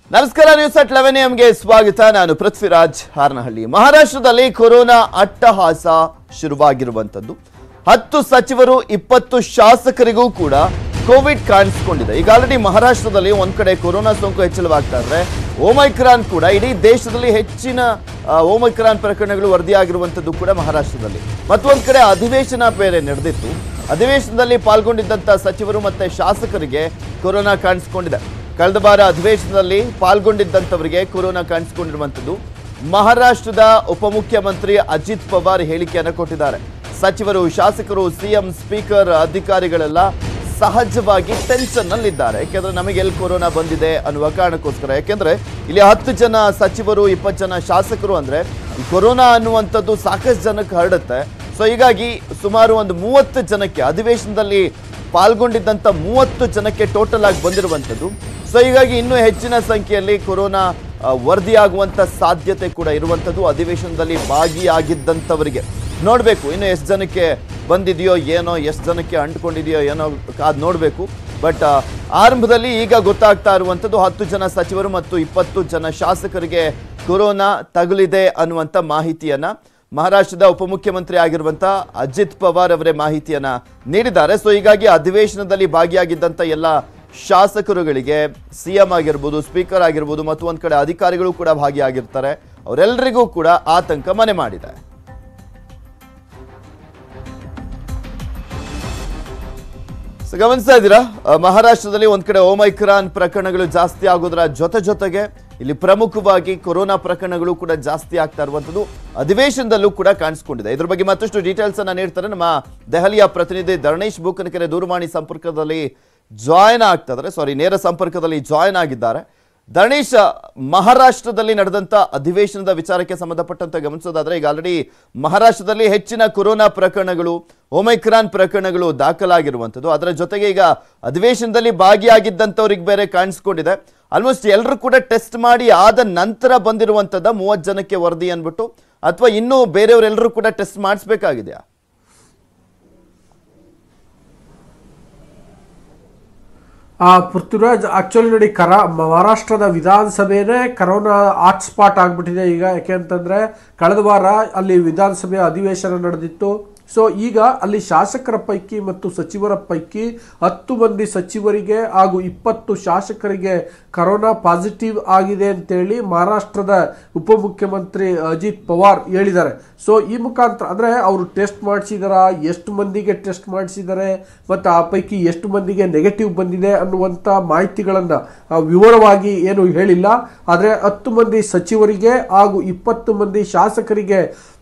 ನಮಸ್ಕಾರ news at eleven ಎಂಗೆ ಸ್ವಾಗತ ನಾನು ಪೃಥ್ವಿರಾಜ್ ಹಾರನಹಳ್ಳಿ ಮಹಾರಾಷ್ಟ್ರದಲ್ಲಿ ಕೊರೋನಾ ಅಟ್ಟಹಾಸ ಶುರುವಾಗಿರುವಂತದ್ದು ಹತ್ತು ಸಚಿವರು ಇಪ್ಪತ್ತು ಶಾಸಕರಿಗೂ ಕೂಡ ಕೋವಿಡ್ ಕಾಣಿಸಿಕೊಂಡಿದೆ ಈಗ ಆಲ್ರೆಡಿ ಮಹಾರಾಷ್ಟ್ರದಲ್ಲಿ ಒಂದ್ ಕಡೆ ಕೊರೋನಾ ಸೋಂಕು ಹೆಚ್ಚಳವಾಗ್ತಾ ಇದ್ರೆ ಓಮೈಕ್ರಾನ್ ಕೂಡ ಇಡೀ ದೇಶದಲ್ಲಿ ಹೆಚ್ಚಿನ ಆ, ಓಮೈಕ್ರಾನ್ ಪ್ರಕರಣಗಳು ವರದಿಯಾಗಿರುವಂತದ್ದು ಕೂಡ ಮಹಾರಾಷ್ಟ್ರದಲ್ಲಿ ಮತ್ತೊಂದ್ ಕಡೆ ಅಧಿವೇಶನ ಬೇರೆ ನಡೆದಿತ್ತು ಅಧಿವೇಶನದಲ್ಲಿ ಪಾಲ್ಗೊಂಡಿದ್ದಂತ ಸಚಿವರು ಮತ್ತೆ ಶಾಸಕರಿಗೆ ಕೊರೋನಾ ಕಾಣಿಸಿಕೊಂಡಿದೆ ಕಳೆದ ವಾರ ಅಧಿವೇಶನದಲ್ಲಿ ಪಾಲ್ಗೊಂಡಿದ್ದಂಥವರಿಗೆ ಕೊರೋನಾ ಕಾಣಿಸಿಕೊಂಡಿರುವಂಥದ್ದು ಮಹಾರಾಷ್ಟ್ರದ ಉಪಮುಖ್ಯಮಂತ್ರಿ ಅಜಿತ್ ಪವಾರ್ ಹೇಳಿಕೆಯನ್ನು ಕೊಟ್ಟಿದ್ದಾರೆ ಸಚಿವರು ಶಾಸಕರು ಸಿಎಂ ಸ್ಪೀಕರ್ ಅಧಿಕಾರಿಗಳೆಲ್ಲ ಸಹಜವಾಗಿ ಟೆನ್ಷನ್ ನಲ್ಲಿದ್ದಾರೆ ಯಾಕೆಂದ್ರೆ ನಮಗೆ ಎಲ್ಲಿ ಕೊರೋನಾ ಬಂದಿದೆ ಅನ್ನುವ ಕಾರಣಕ್ಕೋಸ್ಕರ ಯಾಕೆಂದ್ರೆ ಇಲ್ಲಿ ಹತ್ತು ಜನ ಸಚಿವರು ಇಪ್ಪತ್ತು ಜನ ಶಾಸಕರು ಅಂದ್ರೆ ಈ ಕೊರೋನಾ ಅನ್ನುವಂಥದ್ದು ಸಾಕಷ್ಟು ಜನಕ್ಕೆ ಹರಡುತ್ತೆ ಸೊ ಹೀಗಾಗಿ ಸುಮಾರು ಒಂದು ಮೂವತ್ತು ಜನಕ್ಕೆ ಅಧಿವೇಶನದಲ್ಲಿ ಪಾಲ್ಗೊಂಡಿದ್ದಂಥ ಮೂವತ್ತು ಜನಕ್ಕೆ ಟೋಟಲ್ ಆಗಿ ಬಂದಿರುವಂಥದ್ದು ಸೊ ಹೀಗಾಗಿ ಇನ್ನೂ ಹೆಚ್ಚಿನ ಸಂಖ್ಯೆಯಲ್ಲಿ ಕೊರೋನಾ ಆ, ವರದಿಯಾಗುವಂಥ ಸಾಧ್ಯತೆ ಕೂಡ ಇರುವಂಥದ್ದು ಅಧಿವೇಶನದಲ್ಲಿ ಭಾಗಿಯಾಗಿದ್ದಂಥವರಿಗೆ ನೋಡಬೇಕು ಇನ್ನು ಎಷ್ಟು ಜನಕ್ಕೆ ಬಂದಿದೆಯೋ ಏನೋ ಎಷ್ಟು ಜನಕ್ಕೆ ಅಂಟ್ಕೊಂಡಿದೆಯೋ ಏನೋ ಅದು ನೋಡಬೇಕು ಬಟ್ ಆರಂಭದಲ್ಲಿ ಈಗ ಗೊತ್ತಾಗ್ತಾ ಇರುವಂಥದ್ದು ಹತ್ತು ಜನ ಸಚಿವರು ಮತ್ತು ಇಪ್ಪತ್ತು ಜನ ಶಾಸಕರಿಗೆ ಕೊರೋನಾ ತಗುಲಿದೆ ಅನ್ನುವಂಥ ಮಾಹಿತಿಯನ್ನ ಮಹಾರಾಷ್ಟ್ರದ ಉಪಮುಖ್ಯಮಂತ್ರಿ ಆಗಿರುವಂಥ ಅಜಿತ್ ಪವಾರ್ ಅವರೇ ಮಾಹಿತಿಯನ್ನ ನೀಡಿದ್ದಾರೆ ಸೊ ಹೀಗಾಗಿ ಅಧಿವೇಶನದಲ್ಲಿ ಭಾಗಿಯಾಗಿದ್ದಂಥ ಎಲ್ಲ ಶಾಸಕರುಗಳಿಗೆ ಸಿಎಂ ಆಗಿರ್ಬೋದು ಸ್ಪೀಕರ್ ಆಗಿರ್ಬೋದು ಮತ್ತು ಒಂದ್ ಕಡೆ ಅಧಿಕಾರಿಗಳು ಕೂಡ ಭಾಗಿಯಾಗಿರ್ತಾರೆ ಅವರೆಲ್ಲರಿಗೂ ಕೂಡ ಆತಂಕ ಮನೆ ಮಾಡಿದೆ ಸೊ ಗಮನಿಸ್ತಾ ಇದ್ದೀರಾ ಅಹ್, ಮಹಾರಾಷ್ಟ್ರದಲ್ಲಿ ಒಂದ್ ಕಡೆ ಓಮೈಕ್ರಾನ್ ಪ್ರಕರಣಗಳು ಜಾಸ್ತಿ ಆಗೋದ್ರ ಜೊತೆ ಜೊತೆಗೆ ಇಲ್ಲಿ ಪ್ರಮುಖವಾಗಿ ಕೊರೋನಾ ಪ್ರಕರಣಗಳು ಕೂಡ ಜಾಸ್ತಿ ಆಗ್ತಾ ಇರುವಂತದ್ದು ಅಧಿವೇಶನದಲ್ಲೂ ಕೂಡ ಕಾಣಿಸ್ಕೊಂಡಿದೆ ಇದ್ರ ಬಗ್ಗೆ ಮತ್ತಷ್ಟು ಡೀಟೇಲ್ಸ್ ಅನ್ನ ನೀಡ್ತಾರೆ ನಮ್ಮ ದೆಹಲಿಯ ಪ್ರತಿನಿಧಿ ಧರಣೇಶ್ ಬೂಕನಕೆರೆ ದೂರವಾಣಿ ಸಂಪರ್ಕದಲ್ಲಿ ಜಾಯ್ನ್ ಆಗ್ತಾ ಇದ್ದಾರೆ ಸಾರಿ ನೇರ ಸಂಪರ್ಕದಲ್ಲಿ ಜಾಯ್ನ್ ಆಗಿದ್ದಾರೆ ಧರಣೇಶ್ ಮಹಾರಾಷ್ಟ್ರದಲ್ಲಿ ನಡೆದಂತ ಅಧಿವೇಶನದ ವಿಚಾರಕ್ಕೆ ಸಂಬಂಧಪಟ್ಟಂತೆ ಗಮನಿಸೋದಾದ್ರೆ ಈಗ ಆಲ್ರೆಡಿ ಮಹಾರಾಷ್ಟ್ರದಲ್ಲಿ ಹೆಚ್ಚಿನ ಕೊರೋನಾ ಪ್ರಕರಣಗಳು ಒಮೈಕ್ರಾನ್ ಪ್ರಕರಣಗಳು ದಾಖಲಾಗಿರುವಂಥದ್ದು ಅದರ ಜೊತೆಗೆ ಈಗ ಅಧಿವೇಶನದಲ್ಲಿ ಭಾಗಿಯಾಗಿದ್ದಂಥವ್ರಿಗೆ ಬೇರೆ ಕಾಣಿಸ್ಕೊಂಡಿದೆ ಆಲ್ಮೋಸ್ಟ್ ಎಲ್ಲರೂ ಕೂಡ ಟೆಸ್ಟ್ ಮಾಡಿ ಆದ ನಂತರ ಬಂದಿರುವಂಥದ್ದು ಮೂವತ್ತು ಜನಕ್ಕೆ ವರದಿ ಅಂದ್ಬಿಟ್ಟು ಅಥವಾ ಇನ್ನೂ ಬೇರೆಯವರೆಲ್ಲರೂ ಕೂಡ ಟೆಸ್ಟ್ ಮಾಡಿಸ್ಬೇಕಾಗಿದೆಯಾ ಆ ಪೃಥ್ವಿರಾಜ್ ಆಕ್ಚುಲಿ ನೋಡಿ ಕರ ಮಹಾರಾಷ್ಟ್ರದ ವಿಧಾನಸಭೆನೇ ಕರೋನಾ ಹಾಟ್ಸ್ಪಾಟ್ ಆಗ್ಬಿಟ್ಟಿದೆ ಈಗ ಯಾಕೆ ಅಂತಂದ್ರೆ ಕಳೆದ ವಾರ ಅಲ್ಲಿ ವಿಧಾನಸಭೆಯ ಅಧಿವೇಶನ ನಡೆದಿತ್ತು ಸೊ ಈಗ ಅಲ್ಲಿ ಶಾಸಕರ ಪೈಕಿ ಮತ್ತು ಸಚಿವರ ಪೈಕಿ ಹತ್ತು ಮಂದಿ ಸಚಿವರಿಗೆ ಹಾಗೂ ಇಪ್ಪತ್ತು ಶಾಸಕರಿಗೆ ಕರೋನಾ ಪಾಸಿಟಿವ್ ಆಗಿದೆ ಅಂತೇಳಿ ಮಹಾರಾಷ್ಟ್ರದ ಉಪಮುಖ್ಯಮಂತ್ರಿ ಅಜಿತ್ ಪವಾರ್ ಹೇಳಿದ್ದಾರೆ ಸೊ ಈ ಮುಖಾಂತರ ಅಂದರೆ ಅವರು ಟೆಸ್ಟ್ ಮಾಡಿಸಿದಾರ ಎಷ್ಟು ಮಂದಿಗೆ ಟೆಸ್ಟ್ ಮಾಡಿಸಿದ್ದಾರೆ ಮತ್ತು ಆ ಪೈಕಿ ಎಷ್ಟು ಮಂದಿಗೆ ನೆಗೆಟಿವ್ ಬಂದಿದೆ ಅನ್ನುವಂಥ ಮಾಹಿತಿಗಳನ್ನು ವಿವರವಾಗಿ ಏನು ಹೇಳಿಲ್ಲ ಆದರೆ ಹತ್ತು ಮಂದಿ ಸಚಿವರಿಗೆ ಹಾಗೂ ಇಪ್ಪತ್ತು ಮಂದಿ ಶಾಸಕರಿಗೆ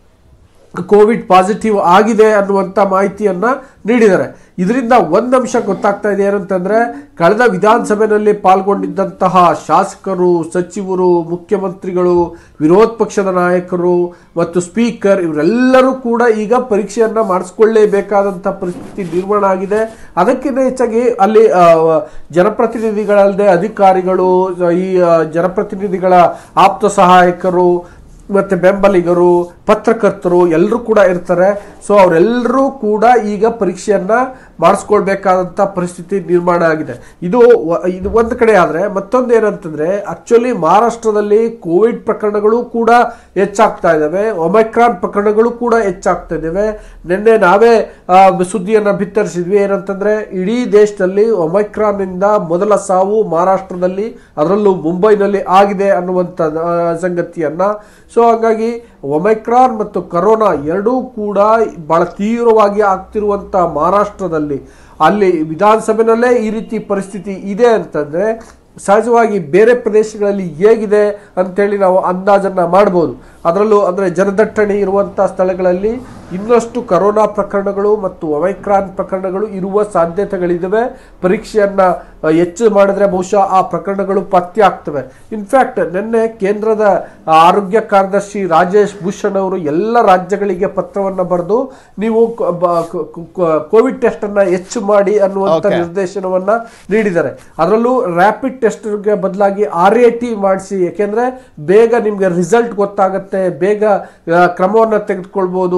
ಕೋವಿಡ್ ಪಾಸಿಟಿವ್ ಆಗಿದೆ ಅನ್ನುವಂಥ ಮಾಹಿತಿಯನ್ನ ನೀಡಿದ್ದಾರೆ ಇದರಿಂದ ಒಂದು ಅಂಶ ಗೊತ್ತಾಗ್ತಾ ಇದೆ ಏನಂತಂದ್ರೆ ಕಳೆದ ವಿಧಾನಸಭೆಯಲ್ಲಿ ಪಾಲ್ಗೊಂಡಿದ್ದಂತಹ ಶಾಸಕರು ಸಚಿವರು ಮುಖ್ಯಮಂತ್ರಿಗಳು ವಿರೋಧ ಪಕ್ಷದ ನಾಯಕರು ಮತ್ತು ಸ್ಪೀಕರ್ ಇವರೆಲ್ಲರೂ ಕೂಡ ಈಗ ಪರೀಕ್ಷೆಯನ್ನ ಮಾಡಿಸ್ಕೊಳ್ಳೇಬೇಕಾದಂಥ ಪರಿಸ್ಥಿತಿ ನಿರ್ಮಾಣ ಆಗಿದೆ ಅದಕ್ಕಿಂತ ಹೆಚ್ಚಾಗಿ ಅಲ್ಲಿ ಆ, ಜನಪ್ರತಿನಿಧಿಗಳಲ್ಲದೆ ಅಧಿಕಾರಿಗಳು ಈ ಆ, ಜನಪ್ರತಿನಿಧಿಗಳ ಆಪ್ತ ಸಹಾಯಕರು ಮತ್ತೆ ಬೆಂಬಲಿಗರು ಪತ್ರಕರ್ತರು ಎಲ್ಲರೂ ಕೂಡ ಇರ್ತಾರೆ ಸೊ ಅವರೆಲ್ಲರೂ ಕೂಡ ಈಗ ಪರೀಕ್ಷೆಯನ್ನ ಮಾಡಿಸ್ಕೊಳ್ಬೇಕಾದಂಥ ಪರಿಸ್ಥಿತಿ ನಿರ್ಮಾಣ ಆಗಿದೆ ಇದು ವ- ಇದು ಒಂದು ಕಡೆ ಆದರೆ ಮತ್ತೊಂದು ಏನಂತಂದ್ರೆ ಆಕ್ಚುಲಿ ಮಹಾರಾಷ್ಟ್ರದಲ್ಲಿ ಕೋವಿಡ್ ಪ್ರಕರಣಗಳು ಕೂಡ ಹೆಚ್ಚಾಗ್ತಾ ಇದ್ದಾವೆ ಒಮೈಕ್ರಾನ್ ಪ್ರಕರಣಗಳು ಕೂಡ ಹೆಚ್ಚಾಗ್ತಾ ಇದ್ದಾವೆ ನಿನ್ನೆ ನಾವೇ ಆ, ಸುದ್ದಿಯನ್ನ ಬಿತ್ತರಿಸಿದ್ವಿ ಏನಂತಂದ್ರೆ ಇಡೀ ದೇಶದಲ್ಲಿ ಒಮೈಕ್ರಾನ್ ಇಂದ ಮೊದಲ ಸಾವು ಮಹಾರಾಷ್ಟ್ರದಲ್ಲಿ ಅದರಲ್ಲೂ ಮುಂಬೈನಲ್ಲಿ ಆಗಿದೆ ಅನ್ನುವಂಥ ಆ, ಸಂಗತಿಯನ್ನ ಸೊ ಹಾಗಾಗಿ ಒಮೈಕ್ರಾನ್ ಮತ್ತು ಕರೋನಾ ಎರಡೂ ಕೂಡ ಬಹಳ ತೀವ್ರವಾಗಿ ಆಗ್ತಿರುವಂತ ಮಹಾರಾಷ್ಟ್ರದಲ್ಲಿ ಅಲ್ಲಿ ವಿಧಾನಸಭೆನಲ್ಲೇ ಈ ರೀತಿ ಪರಿಸ್ಥಿತಿ ಇದೆ ಅಂತಂದ್ರೆ ಸಹಜವಾಗಿ ಬೇರೆ ಪ್ರದೇಶಗಳಲ್ಲಿ ಹೇಗಿದೆ ಅಂತೇಳಿ ನಾವು ಅಂದಾಜನ್ನ ಮಾಡ್ಬೋದು ಅದರಲ್ಲೂ ಅಂದ್ರೆ ಜನದಟ್ಟಣೆ ಇರುವಂತ ಸ್ಥಳಗಳಲ್ಲಿ ಇನ್ನಷ್ಟು ಕರೋನಾ ಪ್ರಕರಣಗಳು ಮತ್ತು ಒಮೈಕ್ರಾನ್ ಪ್ರಕರಣಗಳು ಇರುವ ಸಾಧ್ಯತೆಗಳಿದ್ದಾವೆ ಪರೀಕ್ಷೆಯನ್ನ ಅ, ಹೆಚ್ಚು ಮಾಡಿದ್ರೆ ಬಹುಶಃ ಆ ಪ್ರಕರಣಗಳು ಪತ್ತೆ ಆಗ್ತವೆ ಇನ್ಫ್ಯಾಕ್ಟ್ ನಿನ್ನೆ ಕೇಂದ್ರದ ಆ, ಆರೋಗ್ಯ ಕಾರ್ಯದರ್ಶಿ ರಾಜೇಶ್ ಭೂಷಣ್ ಅವರು ಎಲ್ಲ ರಾಜ್ಯಗಳಿಗೆ ಪತ್ರವನ್ನ ಬರೆದು ನೀವು ಕ- ಬ- ಕ- ಕ- ಕೋವಿಡ್ ಟೆಸ್ಟ್ ಅನ್ನ ಹೆಚ್ಚು ಮಾಡಿ ಅನ್ನುವಂತ Okay. ನಿರ್ದೇಶನವನ್ನ ನೀಡಿದ್ದಾರೆ ಅದರಲ್ಲೂ ರ್ಯಾಪಿಡ್ ಟೆಸ್ಟ್ಗೆ ಬದಲಾಗಿ ಆರ್ ಎ ಟಿ ಮಾಡಿಸಿ ಯಾಕೆಂದ್ರೆ ಬೇಗ ನಿಮ್ಗೆ ರಿಸಲ್ಟ್ ಗೊತ್ತಾಗುತ್ತೆ ಬೇಗ ಆ, ಕ್ರಮವನ್ನ ತೆಗೆದುಕೊಳ್ಬಹುದು ಯಾಕೆಂದ್ರೆ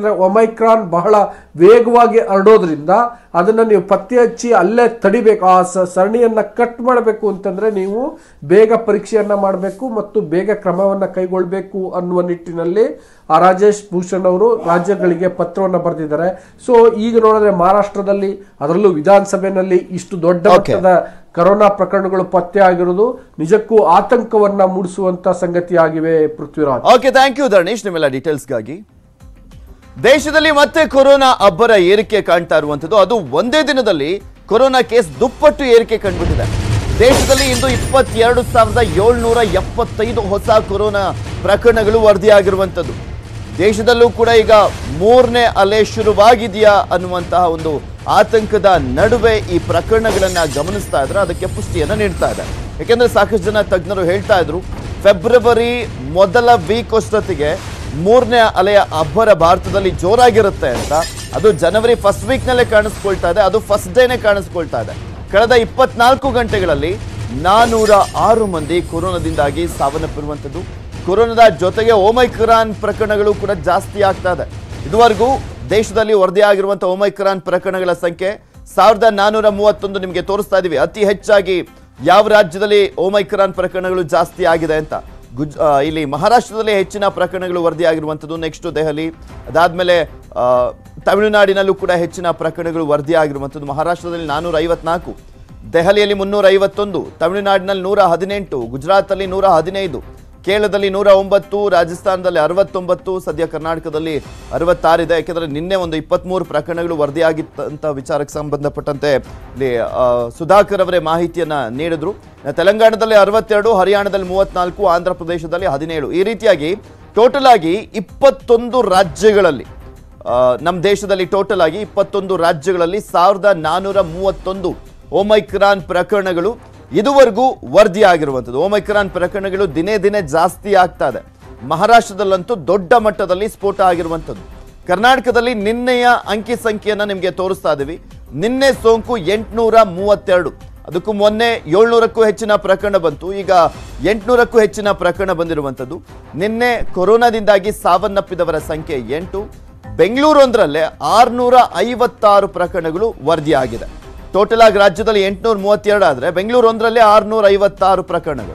ಯಾಕೆಂದ್ರೆ ಒಮೈಕ್ರಾನ್ ಬಹಳ ವೇಗವಾಗಿ ಹರಡೋದ್ರಿಂದ ಅದನ್ನ ನೀವು ಪತ್ತೆ ಹಚ್ಚಿ ಅಲ್ಲೇ ತಡಿಬೇಕು ಆ ಸ- ಸರಣಿಯನ್ನ ಕಟ್ ಮಾಡಬೇಕು ಅಂತಂದ್ರೆ ನೀವು ಬೇಗ ಪರೀಕ್ಷೆಯನ್ನ ಮಾಡಬೇಕು ಮತ್ತು ಬೇಗ ಕ್ರಮವನ್ನ ಕೈಗೊಳ್ಳಬೇಕು ಅನ್ನುವ ನಿಟ್ಟಿನಲ್ಲಿ ಆ ರಾಜೇಶ್ ಭೂಷಣ್ ಅವರು ರಾಜ್ಯಗಳಿಗೆ ಪತ್ರವನ್ನ ಬರೆದಿದ್ದಾರೆ ಸೊ ಈಗ ನೋಡಿದ್ರೆ ಮಹಾರಾಷ್ಟ್ರದಲ್ಲಿ ಅದರಲ್ಲೂ ವಿಧಾನಸಭೆಯಲ್ಲಿ ಇಷ್ಟು ದೊಡ್ಡ Okay. ಮಟ್ಟದ ಕರೋನಾ ಪ್ರಕರಣಗಳು ಪತ್ತೆ ಆಗಿರುವುದು ನಿಜಕ್ಕೂ ಆತಂಕವನ್ನ ಮೂಡಿಸುವಂತ ಸಂಗತಿಯಾಗಿವೆ Prithviraj okay thank you Dharanesh ನಿಮ್ಮೆಲ್ಲ ಡೀಟೇಲ್ಸ್ಗಾಗಿ ದೇಶದಲ್ಲಿ ಮತ್ತೆ ಕೊರೋನಾ ಅಬ್ಬರ ಏರಿಕೆ ಕಾಣ್ತಾ ಇರುವಂತದ್ದು ಅದು ಒಂದೇ ದಿನದಲ್ಲಿ ಕೊರೋನಾ ಕೇಸ್ ದುಪ್ಪಟ್ಟು ಏರಿಕೆ ಕಂಡುಬಿಟ್ಟಿದೆ ದೇಶದಲ್ಲಿ ಇಂದು ಇಪ್ಪತ್ತೆರಡು ಸಾವಿರದ ಏಳ್ನೂರ ಎಪ್ಪತ್ತೈದು ಹೊಸ ಕೊರೋನಾ ಪ್ರಕರಣಗಳು ವರದಿಯಾಗಿರುವಂಥದ್ದು ದೇಶದಲ್ಲೂ ಕೂಡ ಈಗ ಮೂರನೇ ಅಲೆ ಶುರುವಾಗಿದೆಯಾ ಅನ್ನುವಂತಹ ಒಂದು ಆತಂಕದ ನಡುವೆ ಈ ಪ್ರಕರಣಗಳನ್ನ ಗಮನಿಸ್ತಾ ಇದ್ರೆ ಅದಕ್ಕೆ ಪುಷ್ಟಿಯನ್ನ ನೀಡ್ತಾ ಇದೆ ಯಾಕೆಂದ್ರೆ ಸಾಕಷ್ಟು ಜನ ತಜ್ಞರು ಹೇಳ್ತಾ ಇದ್ರು ಫೆಬ್ರವರಿ ಮೊದಲ ವೀಕ್ ಅಷ್ಟೊತ್ತಿಗೆ ಮೂರನೇ ಅಲೆಯ ಅಬ್ಬರ ಭಾರತದಲ್ಲಿ ಜೋರಾಗಿರುತ್ತೆ ಅಂತ ಅದು ಜನವರಿ ಫಸ್ಟ್ ವೀಕ್ನಲ್ಲೇ ಕಾಣಿಸ್ಕೊಳ್ತಾ ಇದೆ ಅದು ಫಸ್ಟ್ ಡೇನೆ ಕಾಣಿಸ್ಕೊಳ್ತಾ ಇದೆ ಕಳೆದ ಇಪ್ಪತ್ನಾಲ್ಕು ಗಂಟೆಗಳಲ್ಲಿ ನಾನೂರ ಆರು ಮಂದಿ ಕೊರೋನಾದಿಂದಾಗಿ ಸಾವನ್ನಪ್ಪಿರುವಂಥದ್ದು ಕೊರೋನಾದ ಜೊತೆಗೆ ಓಮೈಕ್ರಾನ್ ಪ್ರಕರಣಗಳು ಕೂಡ ಜಾಸ್ತಿ ಆಗ್ತಾ ಇದೆ ಇದುವರೆಗೂ ದೇಶದಲ್ಲಿ ವರದಿಯಾಗಿರುವಂತಹ ಓಮೈಕ್ರಾನ್ ಪ್ರಕರಣಗಳ ಸಂಖ್ಯೆ ಸಾವಿರದ ನಾನೂರ ಮೂವತ್ತೊಂದು ನಿಮಗೆ ತೋರಿಸ್ತಾ ಇದೀವಿ ಅತಿ ಹೆಚ್ಚಾಗಿ ಯಾವ ರಾಜ್ಯದಲ್ಲಿ ಓಮೈಕ್ರಾನ್ ಪ್ರಕರಣಗಳು ಜಾಸ್ತಿ ಆಗಿದೆ ಅಂತ ಗುಜ್ ಆ, ಇಲ್ಲಿ ಮಹಾರಾಷ್ಟ್ರದಲ್ಲಿ ಹೆಚ್ಚಿನ ಪ್ರಕರಣಗಳು ವರದಿಯಾಗಿರುವಂಥದ್ದು ನೆಕ್ಸ್ಟ್ ದೆಹಲಿ ಅದಾದ್ಮೇಲೆ ಆ, ತಮಿಳುನಾಡಿನಲ್ಲೂ ಕೂಡ ಹೆಚ್ಚಿನ ಪ್ರಕರಣಗಳು ವರದಿಯಾಗಿರುವಂಥದ್ದು ಮಹಾರಾಷ್ಟ್ರದಲ್ಲಿ ನಾನೂರ ಐವತ್ನಾಲ್ಕು ದೆಹಲಿಯಲ್ಲಿ ಮುನ್ನೂರ ಐವತ್ತೊಂದು ತಮಿಳುನಾಡಿನಲ್ಲಿ ನೂರ ಹದಿನೆಂಟು ಗುಜರಾತಲ್ಲಿ ನೂರ ಹದಿನೈದು ಕೇರಳದಲ್ಲಿ ನೂರ ಒಂಬತ್ತು ರಾಜಸ್ಥಾನದಲ್ಲಿ ಅರವತ್ತೊಂಬತ್ತು ಸದ್ಯ ಕರ್ನಾಟಕದಲ್ಲಿ ಅರವತ್ತಾರಿದೆ ಯಾಕೆಂದರೆ ನಿನ್ನೆ ಒಂದು ಇಪ್ಪತ್ತ್ಮೂರು ಪ್ರಕರಣಗಳು ವರದಿಯಾಗಿತ್ತಂತ ವಿಚಾರಕ್ಕೆ ಸಂಬಂಧಪಟ್ಟಂತೆ ಇಲ್ಲಿ ಆ, ಸುಧಾಕರ್ ಅವರೇ ಮಾಹಿತಿಯನ್ನ ನೀಡಿದ್ರು ಇನ್ನು ತೆಲಂಗಾಣದಲ್ಲಿ ಅರವತ್ತೆರಡು ಹರಿಯಾಣದಲ್ಲಿ ಮೂವತ್ನಾಲ್ಕು ಆಂಧ್ರ ಪ್ರದೇಶದಲ್ಲಿ ಹದಿನೇಳು ಈ ರೀತಿಯಾಗಿ ಟೋಟಲ್ ಆಗಿ ಇಪ್ಪತ್ತೊಂದು ರಾಜ್ಯಗಳಲ್ಲಿ ಆ, ನಮ್ಮ ದೇಶದಲ್ಲಿ ಟೋಟಲ್ ಆಗಿ ಇಪ್ಪತ್ತೊಂದು ರಾಜ್ಯಗಳಲ್ಲಿ ಸಾವಿರದ ನಾನೂರ ಮೂವತ್ತೊಂದು ಓಮೈಕ್ರಾನ್ ಪ್ರಕರಣಗಳು ಇದುವರೆಗೂ ವರದಿಯಾಗಿರುವಂಥದ್ದು ಓಮೈಕ್ರಾನ್ ಪ್ರಕರಣಗಳು ದಿನೇ ದಿನೇ ಜಾಸ್ತಿ ಆಗ್ತಾ ಇದೆ ಮಹಾರಾಷ್ಟ್ರದಲ್ಲಂತೂ ದೊಡ್ಡ ಮಟ್ಟದಲ್ಲಿ ಸ್ಫೋಟ ಆಗಿರುವಂಥದ್ದು ಕರ್ನಾಟಕದಲ್ಲಿ ನಿನ್ನೆಯ ಅಂಕಿ ಸಂಖ್ಯೆಯನ್ನ ನಿಮಗೆ ತೋರಿಸ್ತಾ ಇದ್ದೀವಿ ನಿನ್ನೆ ಸೋಂಕು ಎಂಟುನೂರ ಮೂವತ್ತೆರಡು ಅದಕ್ಕೂ ಮೊನ್ನೆ ಏಳ್ನೂರಕ್ಕೂ ಹೆಚ್ಚಿನ ಪ್ರಕರಣ ಬಂತು ಈಗ ಎಂಟುನೂರಕ್ಕೂ ಹೆಚ್ಚಿನ ಪ್ರಕರಣ ಬಂದಿರುವಂಥದ್ದು ನಿನ್ನೆ ಕೊರೋನಾದಿಂದಾಗಿ ಸಾವನ್ನಪ್ಪಿದವರ ಸಂಖ್ಯೆ ಎಂಟು ಬೆಂಗಳೂರು ಒಂದರಲ್ಲೇ ಆರ್ನೂರ ಐವತ್ತಾರು ಪ್ರಕರಣಗಳು ವರದಿಯಾಗಿದೆ ಟೋಟಲ್ ಆಗಿ ರಾಜ್ಯದಲ್ಲಿ ಎಂಟುನೂರ ಮೂವತ್ತೆರಡು ಆದರೆ ಬೆಂಗಳೂರು ಒಂದರಲ್ಲೇ ಆರ್ನೂರ ಐವತ್ತಾರು ಪ್ರಕರಣಗಳು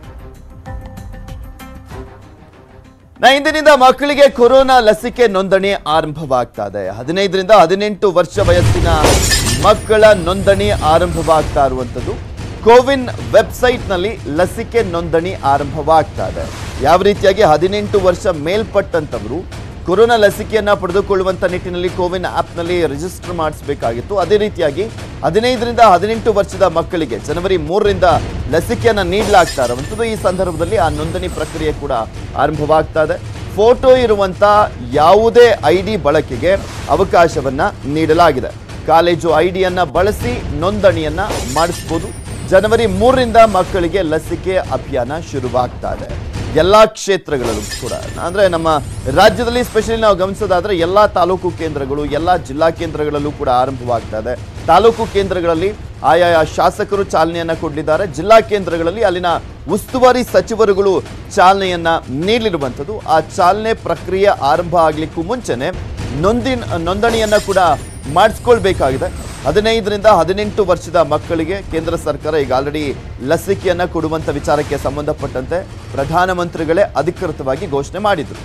ನಾ ಇಂದಿನಿಂದ ಮಕ್ಕಳಿಗೆ ಕೊರೋನಾ ಲಸಿಕೆ ನೋಂದಣಿ ಆರಂಭವಾಗ್ತಾ ಇದೆ ಹದಿನೈದರಿಂದ ಹದಿನೆಂಟು ವರ್ಷ ವಯಸ್ಸಿನ ಮಕ್ಕಳ ನೋಂದಣಿ ಆರಂಭವಾಗ್ತಾ ಇರುವಂಥದ್ದು ಕೋವಿನ್ ವೆಬ್ಸೈಟ್ನಲ್ಲಿ ಲಸಿಕೆ ನೋಂದಣಿ ಆರಂಭವಾಗ್ತಾ ಇದೆ ಯಾವ ರೀತಿಯಾಗಿ ಹದಿನೆಂಟು ವರ್ಷ ಮೇಲ್ಪಟ್ಟಂತವರು ಕೊರೋನಾ ಲಸಿಕೆಯನ್ನ ಪಡೆದುಕೊಳ್ಳುವಂತ ನಿಟ್ಟಿನಲ್ಲಿ ಕೋವಿನ್ ಆಪ್ನಲ್ಲಿ ರಿಜಿಸ್ಟರ್ ಮಾಡಿಸಬೇಕಾಗಿತ್ತು ಅದೇ ರೀತಿಯಾಗಿ ಹದಿನೈದರಿಂದ ಹದಿನೆಂಟು ವರ್ಷದ ಮಕ್ಕಳಿಗೆ ಜನವರಿ ಮೂರರಿಂದ ಲಸಿಕೆಯನ್ನ ನೀಡಲಾಗ್ತಾ ಇರುವಂಥದ್ದು ಈ ಸಂದರ್ಭದಲ್ಲಿ ಆ ನೋಂದಣಿ ಪ್ರಕ್ರಿಯೆ ಕೂಡ ಆರಂಭವಾಗ್ತಾ ಇದೆ ಫೋಟೋ ಇರುವಂತ ಯಾವುದೇ ಐ ಡಿ ಬಳಕೆಗೆ ಅವಕಾಶವನ್ನ ನೀಡಲಾಗಿದೆ ಕಾಲೇಜು ಐ ಡಿಯನ್ನ ಬಳಸಿ ನೋಂದಣಿಯನ್ನ ಮಾಡಿಸ್ಬೋದು ಜನವರಿ ಮೂರರಿಂದ ಮಕ್ಕಳಿಗೆ ಲಸಿಕೆ ಅಭಿಯಾನ ಶುರುವಾಗ್ತಾ ಇದೆ ಎಲ್ಲಾ ಕ್ಷೇತ್ರಗಳಲ್ಲೂ ಕೂಡ ಅಂದ್ರೆ ನಮ್ಮ ರಾಜ್ಯದಲ್ಲಿ ಸ್ಪೆಷಲಿ ನಾವು ಗಮನಿಸೋದಾದ್ರೆ ಎಲ್ಲಾ ತಾಲೂಕು ಕೇಂದ್ರಗಳು ಎಲ್ಲಾ ಜಿಲ್ಲಾ ಕೇಂದ್ರಗಳಲ್ಲೂ ಕೂಡ ಆರಂಭವಾಗ್ತಾ ಇದೆ ತಾಲೂಕು ಕೇಂದ್ರಗಳಲ್ಲಿ ಆಯಾಯ ಶಾಸಕರು ಚಾಲನೆಯನ್ನ ಕೊಡಲಿದ್ದಾರೆ ಜಿಲ್ಲಾ ಕೇಂದ್ರಗಳಲ್ಲಿ ಅಲ್ಲಿನ ಉಸ್ತುವಾರಿ ಸಚಿವರುಗಳು ಚಾಲನೆಯನ್ನ ನೀಡಲಿರುವಂಥದ್ದು ಆ ಚಾಲನೆ ಪ್ರಕ್ರಿಯೆ ಆರಂಭ ಆಗ್ಲಿಕ್ಕೂ ಮುಂಚೆನೆ ನೊಂದಿನ್ ನೋಂದಣಿಯನ್ನ ಕೂಡ ಮಾಡಿಸ್ಕೊಳ್ಬೇಕಾಗಿದೆ ಹದಿನೈದರಿಂದ ಹದಿನೆಂಟು ವರ್ಷದ ಮಕ್ಕಳಿಗೆ ಕೇಂದ್ರ ಸರ್ಕಾರ ಈಗ ಆಲ್ರೆಡಿ ಲಸಿಕೆಯನ್ನ ಕೊಡುವಂತ ವಿಚಾರಕ್ಕೆ ಸಂಬಂಧಪಟ್ಟಂತೆ ಪ್ರಧಾನಮಂತ್ರಿಗಳೇ ಅಧಿಕೃತವಾಗಿ ಘೋಷಣೆ ಮಾಡಿದ್ರು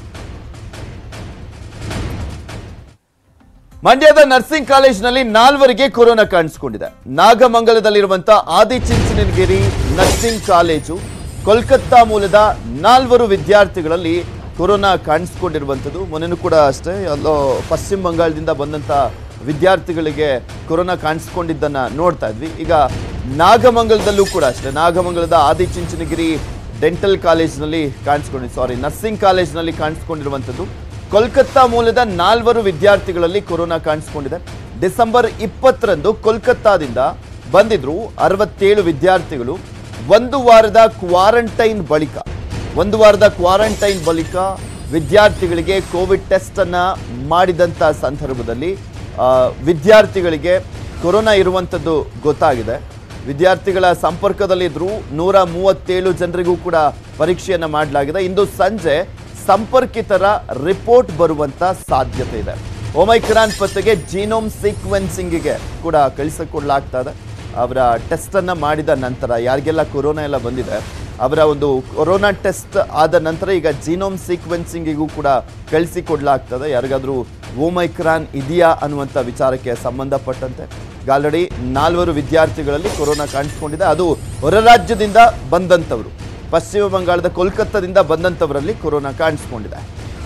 ಮಂಡ್ಯದ ನರ್ಸಿಂಗ್ ಕಾಲೇಜಿನಲ್ಲಿ ನಾಲ್ವರಿಗೆ ಕೊರೋನಾ ಕಾಣಿಸಿಕೊಂಡಿದೆ ನಾಗಮಂಗಲದಲ್ಲಿರುವಂತಹ ಆದಿಚುಂಚನಗಿರಿ ನರ್ಸಿಂಗ್ ಕಾಲೇಜು ಕೋಲ್ಕತ್ತಾ ಮೂಲದ ನಾಲ್ವರು ವಿದ್ಯಾರ್ಥಿಗಳಲ್ಲಿ ಕೊರೋನಾ ಕಾಣಿಸ್ಕೊಂಡಿರುವಂಥದ್ದು ಮೊನ್ನೆನೂ ಕೂಡ ಅಷ್ಟೇ ಎಲ್ಲೋ ಪಶ್ಚಿಮ ಬಂಗಾಳದಿಂದ ಬಂದಂಥ ವಿದ್ಯಾರ್ಥಿಗಳಿಗೆ ಕೊರೋನಾ ಕಾಣಿಸ್ಕೊಂಡಿದ್ದನ್ನ ನೋಡ್ತಾ ಇದ್ವಿ ಈಗ ನಾಗಮಂಗಲದಲ್ಲೂ ಕೂಡ ಅಷ್ಟೇ ನಾಗಮಂಗಲದ ಆದಿಚುಂಚನಗಿರಿ ಡೆಂಟಲ್ ಕಾಲೇಜಿನಲ್ಲಿ ಕಾಣಿಸ್ಕೊಂಡಿದ್ದು ಸಾರಿ ನರ್ಸಿಂಗ್ ಕಾಲೇಜಿನಲ್ಲಿ ಕಾಣಿಸ್ಕೊಂಡಿರುವಂಥದ್ದು ಕೋಲ್ಕತ್ತಾ ಮೂಲದ ನಾಲ್ವರು ವಿದ್ಯಾರ್ಥಿಗಳಲ್ಲಿ ಕೊರೋನಾ ಕಾಣಿಸಿಕೊಂಡಿದೆ ಡಿಸೆಂಬರ್ ಇಪ್ಪತ್ತರಂದು ಕೋಲ್ಕತ್ತಾದಿಂದ ಬಂದಿದ್ರು ಅರವತ್ತೇಳು ವಿದ್ಯಾರ್ಥಿಗಳು ಒಂದು ವಾರದ ಕ್ವಾರಂಟೈನ್ ಬಳಿಕ ಒಂದು ವಾರದ ಕ್ವಾರಂಟೈನ್ ಬಳಿಕ ವಿದ್ಯಾರ್ಥಿಗಳಿಗೆ ಕೋವಿಡ್ ಟೆಸ್ಟ್ ಅನ್ನ ಮಾಡಿದಂತ ಸಂದರ್ಭದಲ್ಲಿ ಆ, ವಿದ್ಯಾರ್ಥಿಗಳಿಗೆ ಕೊರೋನಾ ಇರುವಂಥದ್ದು ಗೊತ್ತಾಗಿದೆ ವಿದ್ಯಾರ್ಥಿಗಳ ಸಂಪರ್ಕದಲ್ಲಿದ್ರು ನೂರ ಮೂವತ್ತೇಳು ಜನರಿಗೂ ಕೂಡ ಪರೀಕ್ಷೆಯನ್ನ ಮಾಡಲಾಗಿದೆ ಇಂದು ಸಂಜೆ ಸಂಪರ್ಕಿತರ ರಿಪೋರ್ಟ್ ಬರುವಂತ ಸಾಧ್ಯತೆ ಇದೆ ಒಮೈಕ್ರಾನ್ ಪತ್ತೆಗೆ ಜೀನೋಮ್ ಸೀಕ್ವೆನ್ಸಿಂಗಿಗೆ ಕೂಡ ಕಳಿಸಿಕೊಡ್ಲಾಗ್ತಾ ಇದೆ ಅವರ ಟೆಸ್ಟ್ ಅನ್ನ ಮಾಡಿದ ನಂತರ ಯಾರಿಗೆಲ್ಲ ಕೊರೋನಾ ಎಲ್ಲ ಬಂದಿದೆ ಅವರ ಒಂದು ಕೊರೋನಾ ಟೆಸ್ಟ್ ಆದ ನಂತರ ಈಗ ಜೀನೋಮ್ ಸೀಕ್ವೆನ್ಸಿಂಗಿಗೂ ಕೂಡ ಕಳಿಸಿಕೊಡ್ಲಾಗ್ತದೆ ಯಾರಿಗಾದ್ರೂ ಓಮೈಕ್ರಾನ್ ಇದೆಯಾ ಅನ್ನುವಂಥ ವಿಚಾರಕ್ಕೆ ಸಂಬಂಧಪಟ್ಟಂತೆ ಆಲ್ರೆಡಿ ನಾಲ್ವರು ವಿದ್ಯಾರ್ಥಿಗಳಲ್ಲಿ ಕೊರೋನಾ ಕಾಣಿಸ್ಕೊಂಡಿದೆ ಅದು ಹೊರ ರಾಜ್ಯದಿಂದ ಬಂದಂಥವರು ಪಶ್ಚಿಮ ಬಂಗಾಳದ ಕೋಲ್ಕತ್ತಾದಿಂದ ಬಂದಂಥವರಲ್ಲಿ ಕೊರೋನಾ ಕಾಣಿಸ್ಕೊಂಡಿದೆ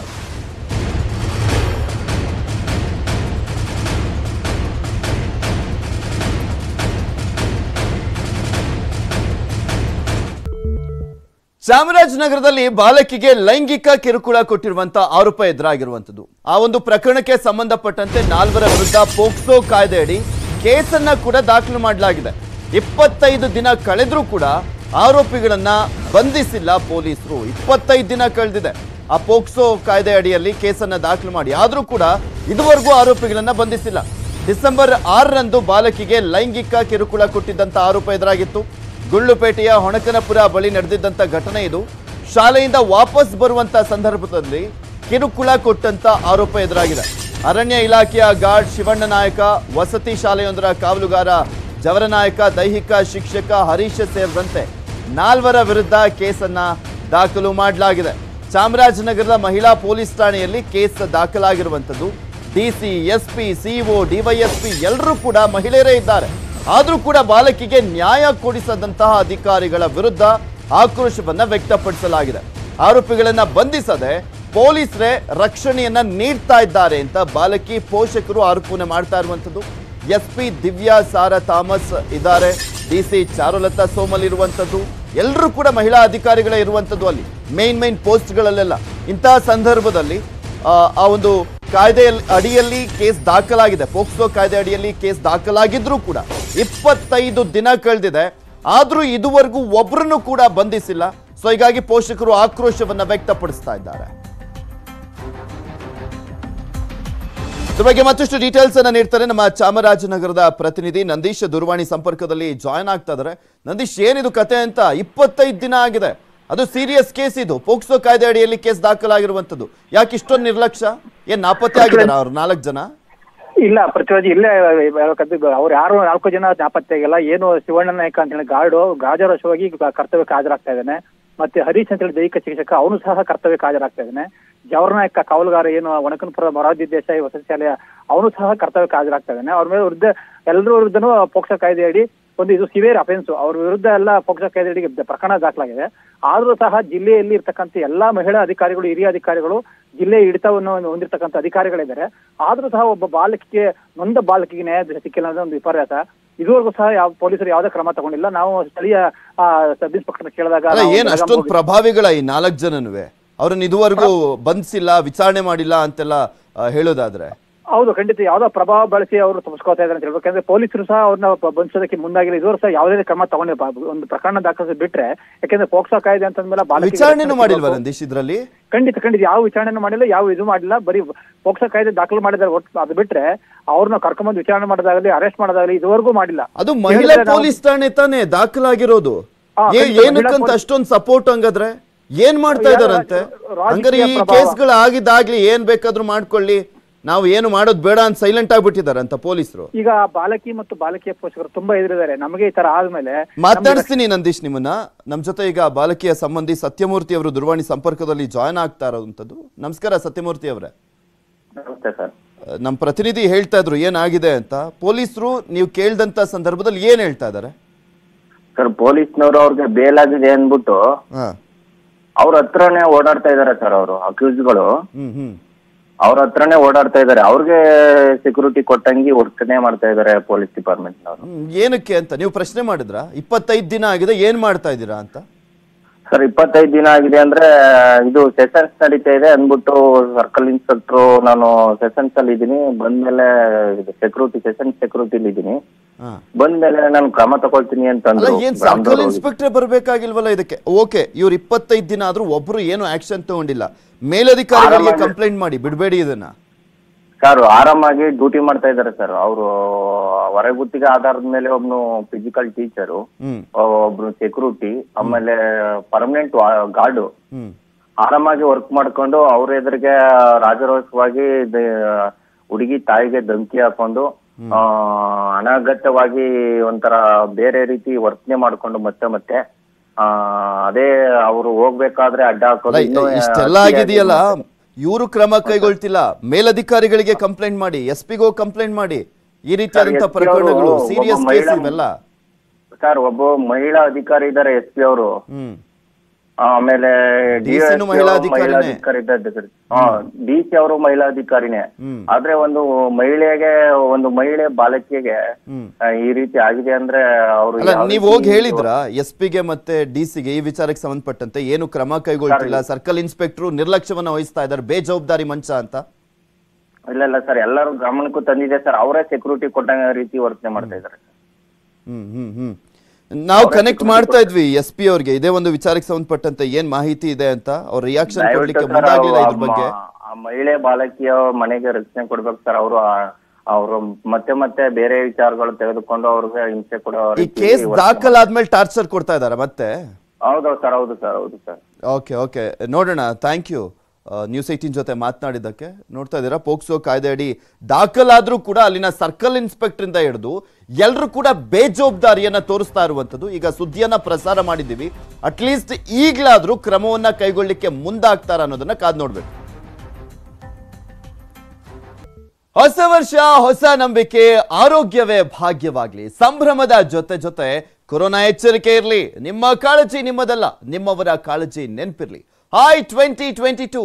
ಚಾಮರಾಜನಗರದಲ್ಲಿ ಬಾಲಕಿಗೆ ಲೈಂಗಿಕ ಕಿರುಕುಳ ಕೊಟ್ಟಿರುವಂತ ಆರೋಪ ಎದುರಾಗಿರುವಂತದ್ದು ಆ ಒಂದು ಪ್ರಕರಣಕ್ಕೆ ಸಂಬಂಧಪಟ್ಟಂತೆ ನಾಲ್ವರ ವಿರುದ್ಧ ಪೋಕ್ಸೋ ಕಾಯ್ದೆಯಡಿ ಕೇಸನ್ನ ಕೂಡ ದಾಖಲು ಮಾಡಲಾಗಿದೆ ಇಪ್ಪತ್ತೈದು ದಿನ ಕಳೆದ್ರೂ ಕೂಡ ಆರೋಪಿಗಳನ್ನ ಬಂಧಿಸಿಲ್ಲ ಪೊಲೀಸರು ಇಪ್ಪತ್ತೈದು ದಿನ ಕಳೆದಿದೆ ಆ ಪೋಕ್ಸೋ ಕಾಯ್ದೆ ಅಡಿಯಲ್ಲಿ ಕೇಸನ್ನ ದಾಖಲು ಮಾಡಿ ಆದ್ರೂ ಕೂಡ ಇದುವರೆಗೂ ಆರೋಪಿಗಳನ್ನ ಬಂಧಿಸಿಲ್ಲ ಡಿಸೆಂಬರ್ ಆರರಂದು ಬಾಲಕಿಗೆ ಲೈಂಗಿಕ ಕಿರುಕುಳ ಕೊಟ್ಟಿದ್ದಂತ ಆರೋಪ ಎದುರಾಗಿತ್ತು ಗುಳ್ಳುಪೇಟೆಯ ಹೊಣಕನಪುರ ಬಳಿ ನಡೆದಿದ್ದಂತ ಘಟನೆ ಇದು ಶಾಲೆಯಿಂದ ವಾಪಸ್ ಬರುವಂತ ಸಂದರ್ಭದಲ್ಲಿ ಕಿರುಕುಳ ಕೊಟ್ಟಂತ ಆರೋಪ ಎದುರಾಗಿದೆ ಅರಣ್ಯ ಇಲಾಖೆಯ ಗಾರ್ಡ್ ಶಿವಣ್ಣ ನಾಯಕ ವಸತಿ ಶಾಲೆಯೊಂದರ ಕಾವಲುಗಾರ ಜವರನಾಯಕ ದೈಹಿಕ ಶಿಕ್ಷಕ ಹರೀಶ್ ಸೇರಿದಂತೆ ನಾಲ್ವರ ವಿರುದ್ಧ ಕೇಸನ್ನ ದಾಖಲು ಮಾಡಲಾಗಿದೆ ಚಾಮರಾಜನಗರದ ಮಹಿಳಾ ಪೊಲೀಸ್ ಠಾಣೆಯಲ್ಲಿ ಕೇಸ್ ದಾಖಲಾಗಿರುವಂಥದ್ದು ಡಿಸಿ ಎಸ್ಪಿ ಸಿಒ ಡಿವೈಎಸ್ಪಿ ಎಲ್ಲರೂ ಕೂಡ ಮಹಿಳೆಯರೇ ಇದ್ದಾರೆ ಆದರೂ ಕೂಡ ಬಾಲಕಿಗೆ ನ್ಯಾಯ ಕೊಡಿಸದಂತಹ ಅಧಿಕಾರಿಗಳ ವಿರುದ್ಧ ಆಕ್ರೋಶವನ್ನ ವ್ಯಕ್ತಪಡಿಸಲಾಗಿದೆ ಆರೋಪಿಗಳನ್ನ ಬಂಧಿಸದೆ ಪೊಲೀಸರೇ ರಕ್ಷಣೆಯನ್ನ ನೀಡ್ತಾ ಇದ್ದಾರೆ ಅಂತ ಬಾಲಕಿ ಪೋಷಕರು ಆರೋಪನೆ ಮಾಡ್ತಾ ಇರುವಂತದ್ದು ಎಸ್ಪಿ ದಿವ್ಯಾ ಸಾರಾ ಥಾಮಸ್ ಇದ್ದಾರೆ ಡಿಸಿ ಚಾರುಲತಾ ಸೋಮಲ್ ಇರುವಂತದ್ದು ಎಲ್ಲರೂ ಕೂಡ ಮಹಿಳಾ ಅಧಿಕಾರಿಗಳೇ ಇರುವಂತದ್ದು ಅಲ್ಲಿ ಮೇನ್ ಮೇನ್ ಪೋಸ್ಟ್ಗಳಲ್ಲೆಲ್ಲ ಇಂತಹ ಸಂದರ್ಭದಲ್ಲಿ ಆ, ಆ ಒಂದು ಕಾಯ್ದೆಯಲ್ಲಿ ಅಡಿಯಲ್ಲಿ ಕೇಸ್ ದಾಖಲಾಗಿದೆ ಪೋಕ್ಸೋ ಕಾಯ್ದೆ ಅಡಿಯಲ್ಲಿ ಕೇಸ್ ದಾಖಲಾಗಿದ್ರೂ ಕೂಡ ಇಪ್ಪತ್ತೈದು ದಿನ ಕಳೆದಿದೆ ಆದ್ರೂ ಇದುವರೆಗೂ ಒಬ್ರನ್ನು ಕೂಡ ಬಂಧಿಸಿಲ್ಲ ಸೊ ಹೀಗಾಗಿ ಪೋಷಕರು ಆಕ್ರೋಶವನ್ನ ವ್ಯಕ್ತಪಡಿಸ್ತಾ ಇದ್ದಾರೆ ಇದ್ರ ಬಗ್ಗೆ ಮತ್ತಷ್ಟು ಡೀಟೇಲ್ಸ್ ಅನ್ನ ನೀಡ್ತಾರೆ ನಮ್ಮ ಚಾಮರಾಜನಗರದ ಪ್ರತಿನಿಧಿ ನಂದೀಶ್ ದೂರವಾಣಿ ಸಂಪರ್ಕದಲ್ಲಿ ಜಾಯ್ನ್ ಆಗ್ತಾ ಇದಾರೆ ನಂದೀಶ್ ಏನಿದು ಕತೆ ಅಂತ ಇಪ್ಪತ್ತೈದು ದಿನ ಆಗಿದೆ ಅದು ಸೀರಿಯಸ್ ಕೇಸ್ ಇದು ಪೋಕ್ಸೋ ಕಾಯ್ದೆ ಅಡಿಯಲ್ಲಿ ಕೇಸ್ ದಾಖಲಾಗಿರುವಂತದ್ದು ಯಾಕೆ ಇಷ್ಟೊಂದು ನಿರ್ಲಕ್ಷ್ಯ ಏನ್ ನಾಪತ್ತೆ ಆಗಿದ್ದಾರೆ ಅವ್ರು ನಾಲ್ಕು ಜನ ಇಲ್ಲ ಪ್ರತಿವಾದ ಇಲ್ಲೇ ಕದ್ದು ಅವ್ರು ಯಾರು ನಾಲ್ಕು ಜನ ನಾಪತ್ತೆ ಆಗಿಲ್ಲ ಏನು ಶಿವಣ್ಣ ನಾಯಕ ಅಂತ ಹೇಳಿ ಗಾರ್ಡು ಗಾಜಾರೋಷವಾಗಿ ಕರ್ತವ್ಯಕ್ಕೆ ಹಾಜರಾಗ್ತಾ ಇದ್ದಾನೆ ಮತ್ತೆ ಹರೀಶ್ ಅಂತ ಹೇಳಿ ದೈಹಿಕ ಶಿಕ್ಷಕ ಅವನು ಸಹ ಕರ್ತವ್ಯಕ್ಕೆ ಹಾಜರಾಗ್ತಾ ಇದ್ದಾನೆ ಜವರನಾಯಕ ಕಾವಲುಗಾರ ಏನು ಒಣಕನಪುರ ಮೊರಾರ್ಜಿ ದೇಸಾಯಿ ವಸತಿ ಶಾಲೆಯ ಅವನು ಸಹ ಕರ್ತವ್ಯಕ್ಕೆ ಹಾಜರಾಗ್ತಾ ಇದ್ದಾನೆ ಅವ್ರ ಮೇಲೆ ವಿರುದ್ಧ ಎಲ್ಲರ ವಿರುದ್ಧನೂ ಪೋಕ್ಸೋ ಕಾಯ್ದೆ ಅಡಿ ಒಂದು ಇದು ಸಿವಿಯರ್ ಅಫೆನ್ಸ್ ಅವ್ರ ವಿರುದ್ಧ ಎಲ್ಲ ಪೋಕ್ಸೋ ಕಾಯ್ದೆ ಅಡಿಗೆ ಪ್ರಕರಣ ದಾಖಲಾಗಿದೆ ಆದ್ರೂ ಸಹ ಜಿಲ್ಲೆಯಲ್ಲಿ ಇರ್ತಕ್ಕಂಥ ಎಲ್ಲಾ ಮಹಿಳಾ ಅಧಿಕಾರಿಗಳು ಹಿರಿಯ ಅಧಿಕಾರಿಗಳು ಜಿಲ್ಲೆ ಹಿಡಿತವನ್ನು ಹೊಂದಿರತಕ್ಕಂಥ ಅಧಿಕಾರಿಗಳಿದ್ದಾರೆ ಆದ್ರೂ ಸಹ ಒಬ್ಬ ಬಾಲಕಿಗೆ ನೊಂದ ಬಾಲಕಿಗೆ ನ್ಯಾಯ ಸಿಕ್ಕಿಲ್ಲ ಅನ್ನೋ ಒಂದು ವಿಪರ್ಯಾಸ ಇದುವರೆಗೂ ಸಹ ಯಾವ ಪೊಲೀಸರು ಯಾವುದೇ ಕ್ರಮ ತಗೊಂಡಿಲ್ಲ ನಾವು ಸ್ಥಳೀಯ ಆ, ಸಬ್ ಇನ್ಸ್ಪೆಕ್ಟರ್ ಕೇಳಿದಾಗ ಅಲ್ಲ ನಾವು ಏನ್ ಬೆಳಗಾಂ ಅಷ್ಟೊಂದು ಹೋಗಿ- ಪ್ರಭಾವಿಗಳ ಈ ನಾಲ್ಕು ಜನನುವೆ ಅವ್ರನ್ನ ಇದುವರೆಗೂ ಬಂಧಿಸಿಲ್ಲ ವಿಚಾರಣೆ ಮಾಡಿಲ್ಲ ಅಂತೆಲ್ಲ ಆ, ಹೇಳೋದಾದ್ರೆ ಹೌದು ಖಂಡಿತ ಯಾವ್ದೋ ಪ್ರಭಾವ ಬಳಸಿ ಅವರು ತಪ್ಪಿಸ್ಕೋತಾ ಇದ್ದಾರೆ ಅಂತ ಹೇಳ್ಬೇಕು ಯಾಕಂದ್ರೆ ಪೊಲೀಸರು ಸಹ ಅವ್ರನ್ನ ಪ- ಬಂಧಿಸೋದಕ್ಕೆ ಮುಂದಾಗಿಲ್ಲ ಇದುವರೆಗೂ ಸಹ ಯಾವುದೇ ಕ್ರಮ ತಗೊಂಡಿಲ್ಲ ಬಾ- ಒಂದು ಪ್ರಕರಣ ದಾಖಲಿಸಿ ಬಿಟ್ರೆ ಯಾಕಂದ್ರೆ ಪೋಕ್ಸೋ ಕಾಯ್ದೆ ಅಂತಂದ್ಮೇಲೆ ಬಾಲಕಿಗೆ ವಿಚಾರಣೆನೂ ರಕ್ಷಣೆ ಮಾಡಿಲ್ವಾ ಸಿಗ್ಬೇಕು. ನಂದೀಶ್ ಇದ್ರಲ್ಲಿ ಖಂಡಿತ ಖಂಡಿತ ಯಾವ ವಿಚಾರಣೆ ಮಾಡಿಲ್ಲ ಯಾವ ಇದು ಮಾಡಿಲ್ಲ ಬರೀ ಪೋಕ್ಸೋ ಕಾಯ್ದೆ ದಾಖಲು ಮಾಡಿದ್ದಾರೆ ಒಟ್ಟು ಅದು ಬಿಟ್ರೆ ಅವ್ರನ್ನ ಕರ್ಕೊಂಬಂದು ವಿಚಾರಣೆ ಮಾಡೋದಾಗಲಿ ಅರೆಸ್ಟ್ ಮಾಡೋದಾಗಲಿ ಇದುವರೆಗೂ ಮಾಡಿಲ್ಲ ಅದು ಮಹಿಳಾ ಹೇಳಿದ್ರೆ ನಾವು- ಪೊಲೀಸ್ ಠಾಣೆ ತಾನೇ ದಾಖಲಾಗಿರೋದು ಹಾ, ಏ- ಖಂಡಿತ ಮಹಿಳಾ ಏನಕ್ಕಂತ ಪೊಲೀಸ್- ಅಷ್ಟೊಂದು ಸಪೋರ್ಟ್ ಹಂಗಾದ್ರೆ ಏನ್ ಮಾಡ್ತಾ ಯಾರ- ಇದಾರಂತೆ ರಾಜಕೀಯ ಹಂಗಾರೆ ಈ ಪ್ರಭಾವ. ಕೇಸ್ಗಳು ಆಗಿದ್ದಾಗ್ಲಿ ಏನ್ ಬೇಕಾದ್ರೂ ಮಾಡ್ಕೊಳ್ಳಿ ನಾವು ಏನು ಮಾಡೋದು ಬೇಡ ಅಂತ ಸೈಲೆಂಟ್ ಆಗ್ಬಿಟ್ಟಿದ್ದಾರೆ ಅಂತ ಪೊಲೀಸರು ಈಗ ಬಾಲಕಿ ಮತ್ತು ಬಾಲಕಿಯ ಪೋಷಕರು ತುಂಬಾ ಎದುರಿದ್ದಾರೆ ನಮಗೆ ಈ ತರ ಆದ್ಮೇಲೆ ಮಾತಾಡಿಸ್ತೀನಿ ನಂದೀಶ್ ನಿಮ್ಮನ್ನ ನಮ್ ಜೊತೆ ಈಗ ಬಾಲಕಿಯ ಸಂಬಂಧಿ ಸತ್ಯಮೂರ್ತಿ ಅವರು ದೂರವಾಣಿ ಸಂಪರ್ಕದಲ್ಲಿ ಜಾಯ್ನ್ ಆಗ್ತಾ ಇರೋದಂಥದ್ದು ನಮಸ್ಕಾರ ಸತ್ಯಮೂರ್ತಿ ಅವರೇ ನಮಸ್ತೆ ಸರ್ ನಮ್ಮ ಪ್ರತಿನಿಧಿ ಹೇಳ್ತಾ ಇದ್ರು ಏನಾಗಿದೆ ಅಂತ ಪೊಲೀಸರು ನೀವು ಕೇಳ್ದಂತ ಸಂದರ್ಭದಲ್ಲಿ ಏನ್ ಹೇಳ್ತಾ ಇದ್ದಾರೆ ಸರ್ ಪೊಲೀಸ್ನವರು ಅವ್ರಿಗೆ ಬೇಲಾಗಿದೆ ಅಂದ್ಬಿಟ್ಟು ಹಾ ಅವ್ರ ಹತ್ರನೇ ಓಡಾಡ್ತಾ ಇದಾರೆ ಸರ್ ಅವರು ಅಕ್ಯೂಸ್ಗಳು ಹ್ಮ್ ಹ್ಮ್ ಅವ್ರ ಹತ್ರನೇ ಓಡಾಡ್ತಾ ಇದಾರೆ ಅವ್ರಿಗೆ ಸೆಕ್ಯೂರಿಟಿ ಕೊಟ್ಟಂಗೆ ವರ್ತನೆ ಮಾಡ್ತಾ ಇದಾರೆ ಪೊಲೀಸ್ ಡಿಪಾರ್ಟ್ಮೆಂಟ್ನವರು ಹ್ಮ್, ಏನಕ್ಕೆ ಅಂತ ನೀವು ಪ್ರಶ್ನೆ ಮಾಡಿದ್ರಾ ಇಪ್ಪತ್ತೈದು ದಿನ ಆಗಿದೆ ಏನ್ ಮಾಡ್ತಾ ಇದ್ದೀರಾ ಅಂತ ಸರ್ ಇಪ್ಪತ್ತೈದು ದಿನ ಆಗಿದೆ ಅಂದ್ರೆ ಇದು ಸೆಷನ್ಸ್ ನಡೀತಾ ಇದೆ ಅಂದ್ಬಿಟ್ಟು ಸರ್ಕಲ್ ಇನ್ಸ್ಪೆಕ್ಟ್ರು ನಾನು ಸೆಷನ್ಸ್ ಅಲ್ಲಿ ಇದ್ದೀನಿ ಬಂದ್ಮೇಲೆ ಸೆಕ್ಯೂರಿಟಿ ಸೆಷನ್ ಸೆಕ್ಯೂರಿಟಿಲಿ ಇದ್ದೀನಿ ಹಾ. ಬಂದ್ಮೇಲೆ ನಾನು ಕ್ರಮ ತಗೊಳ್ತೀನಿ ಅಲ್ಲ ಅಂತಂದ್ರು ಏನ್ ಸರ್ಕಲ್ ಗ್ರಾಮದವ್ರು ಹೋಗಿ. ಇನ್ಸ್ಪೆಕ್ಟರ್ ಬರ್ಬೇಕಾಗಿಲ್ವಲ್ಲ ಇದಕ್ಕೆ ಓಕೆ ಇವ್ರು ಇಪ್ಪತ್ತೈದು ದಿನ ಆದ್ರೂ ಒಬ್ರು ಏನು ಆಕ್ಷನ್ ತಗೊಂಡಿಲ್ಲ ಮೇಲಧಿಕಾರಿಗಳಿಗೆ ಆರಾಮಾಗಿ- ಕಂಪ್ಲೇಂಟ್ ಮಾಡಿ ಬಿಡಬೇಡಿ ಇದನ್ನ ಸರ್ ಆರಾಮಾಗಿ ಡ್ಯೂಟಿ ಮಾಡ್ತಾ ಇದ್ದಾರೆ ಸರ್ ಅವರು ಹೊರಗುತ್ತಿಗೆ ಆಧಾರದ ಮೇಲೆ ಒಬ್ನು ಫಿಸಿಕಲ್ ಟೀಚರು ಹ್ಮ್ ಒಬ್ರು ಸೆಕ್ಯೂರಿಟಿ ಆಮೇಲೆ ಪರ್ಮನೆಂಟ್ ಗಾರ್ಡು ಹ್ಮ್ ಆರಾಮಾಗಿ ವರ್ಕ್ ಮಾಡ್ಕೊಂಡು ಅವ್ರ ಎದುರಿಗೆ ರಾಜರೋಷವಾಗಿ ದ- ಹುಡುಗಿ ತಾಯಿಗೆ ಧಮಕಿ ಹಾಕೊಂಡು ಆ, ಅನಗತ್ಯವಾಗಿ ಒಂಥರ ಬೇರೆ ರೀತಿ ವರ್ತನೆ ಮಾಡ್ಕೊಂಡು ಮತ್ತೆ ಮತ್ತೆ ಆ ಅದೇ ಅವರು ಹೋಗ್ಬೇಕಾದ್ರೆ ಅಡ್ಡ ಹಾಕೋದು ಅಲ್ಲ, ಇನ್ನೂ ಇಷ್ಟೆಲ್ಲ ಅತಿಯಾಗಿ ಆಗಿದೆಯಲ್ಲ ಇವರು ಕ್ರಮ ಕೈಗೊಳ್ತಿಲ್ಲ ಮೇಲಧಿಕಾರಿಗಳಿಗೆ ಕಂಪ್ಲೇಂಟ್ ಮಾಡಿ ಎಸ್ ಪಿಗೂ ಕಂಪ್ಲೇಂಟ್ ಮಾಡಿ ಈ ರೀತಿಯಾದಂತ SP ಪ್ರಕರಣಗಳು ಅವರು ಸೀರಿಯಸ್ ಒಬ್ಬ ಕೇಸ್ ಮಹಿಳಾ- ಇವೆಲ್ಲ ಸರ್ ಒಬ್ಬ ಮಹಿಳಾ ಅಧಿಕಾರಿ ಇದ್ದಾರೆ ಎಸ್ ಪಿ ಅವರು ಹ್ಮ್ ಆಮೇಲೆ DC ನು ಮಹಿಳಾ ಅಧಿಕಾರಿನೇ. ಡಿ ಸಿ ಅವರು ಮಹಿಳಾ ಅಧಿಕಾರಿನೇ ಹ್ಮ್. ಆದ್ರೆ ಒಂದು ಮಹಿಳೆಗೆ ಒಂದು ಮಹಿಳೆ ಬಾಲಕಿಗೆ ಹ್ಮ್. ಆ, ಈ ರೀತಿ ಆಗಿದೆ ಅಂದ್ರೆ ಅವರು ಅಲ್ಲ ನೀವ್ ಹೋಗಿ ಹೇಳಿದ್ರ ಎಸ್ ಪಿಗೆ ಮತ್ತೆ ಡಿ ಸಿಗೆ ಈ ವಿಚಾರಕ್ಕೆ ಸಂಬಂಧಪಟ್ಟಂತೆ ಏನು ಕ್ರಮ ಕೈಗೊಳ್ತಿಲ್ಲ ಸರ್ಕಲ್ ಇನ್ಸ್ಪೆಕ್ಟರ್ ನಿರ್ಲಕ್ಷ್ಯವನ್ನ ವಹಿಸ್ತಾ ಇದ್ದಾರೆ ಬೇಜವಾಬ್ದಾರಿ ಮಂಚ ಅಂತ ಇಲ್ಲ ಇಲ್ಲ ಸರ್ ಎಲ್ಲರೂ ಗಮನಕ್ಕೂ ತಂದಿದೆ ಸರ್ ಅವರೇ ಸೆಕ್ಯೂರಿಟಿ ಕೊಟ್ಟ ರೀತಿ ವರ್ತನೆ ಮಾಡ್ತಾ ಇದ್ದಾರೆ ಹ್ಮ್ ಹ್ಮ್ ಹ್ಮ್ ನಾವು ಕನೆಕ್ಟ್ ಮಾಡ್ತಾ ಇದ್ವಿ ಎಸ್ ಪಿ ಅವ್ರಿಗೆ ಇದೇ ಒಂದು ವಿಚಾರಕ್ಕೆ ಸಂಬಂಧಪಟ್ಟಂತೆ ಏನ್ ಮಾಹಿತಿ ಇದೆ ಅಂತ ಅವ್ರ ರಿಯಾಕ್ಷನ್ ದಯವಿಟ್ಟು ಕೊಡ್ಲಿಕ್ಕೆ ಸರ್ ಮುಂದಾಗ್ಲಿಲ್ಲ ಆ ಇದ್ರ ಬಗ್ಗೆ ಮ- ಆ ಮಹಿಳೆ ಬಾಲಕಿಯ ಮನೆಗೆ ರಕ್ಷಣೆ ಕೊಡ್ಬೇಕು ಸರ್ ಅವರು ಅವರು ಮತ್ತೆ ಮತ್ತೆ ಬೇರೆ ವಿಚಾರಗಳು ತೆಗೆದುಕೊಂಡು ಅವ್ರಿಗೆ ಹಿಂಸೆ ಕೊಡೋ ಈ ರೀತಿ ಕೇಸ್ ವರ್ತನೆ ದಾಖಲಾದ್ಮೇಲೆ ಟಾರ್ಚರ್ ಕೊಡ್ತಾ ಇದಾರ ಮತ್ತೆ ಹೌದೌದು ಸರ್ ಹೌದು ಸರ್ ಹೌದು ಸರ್ ಓಕೆ ಓಕೆ ನೋಡೋಣ ಥ್ಯಾಂಕ್ ಯು ನ್ಯೂಸ್ ಏಯ್ಟೀನ್ ಜೊತೆ ಮಾತನಾಡಿದ್ದಕ್ಕೆ ನೋಡ್ತಾ ಇದ್ದೀರಾ ಪೋಕ್ಸೋ ಕಾಯ್ದೆ ಅಡಿ ದಾಖಲಾದ್ರೂ ಕೂಡ ಅಲ್ಲಿನ ಸರ್ಕಲ್ ಇನ್ಸ್ಪೆಕ್ಟರ್ ಇಂದ ಹಿಡಿದು ಎಲ್ಲರೂ ಕೂಡ ಬೇಜವಾಬ್ದಾರಿಯನ್ನ ತೋರಿಸ್ತಾ ಇರುವಂತದ್ದು ಈಗ ಸುದ್ದಿಯನ್ನ ಪ್ರಸಾರ ಮಾಡಿದ್ದೀವಿ ಅಟ್ಲೀಸ್ಟ್ ಈಗ್ಲಾದ್ರೂ ಕ್ರಮವನ್ನ ಕೈಗೊಳ್ಳಿಕ್ಕೆ ಮುಂದಾಗ್ತಾರ ಅನ್ನೋದನ್ನ ಕಾದ್ ನೋಡ್ಬೇಕು ಹೊಸ ವರ್ಷ ಹೊಸ ನಂಬಿಕೆ ಆರೋಗ್ಯವೇ ಭಾಗ್ಯವಾಗ್ಲಿ ಸಂಭ್ರಮದ ಜೊತೆ ಜೊತೆ ಕೊರೋನಾ ಎಚ್ಚರಿಕೆ ಇರಲಿ ನಿಮ್ಮ ಕಾಳಜಿ ನಿಮ್ಮದಲ್ಲ ನಿಮ್ಮವರ ಕಾಳಜಿ ನೆನ್ಪಿರ್ಲಿ hi twenty twenty two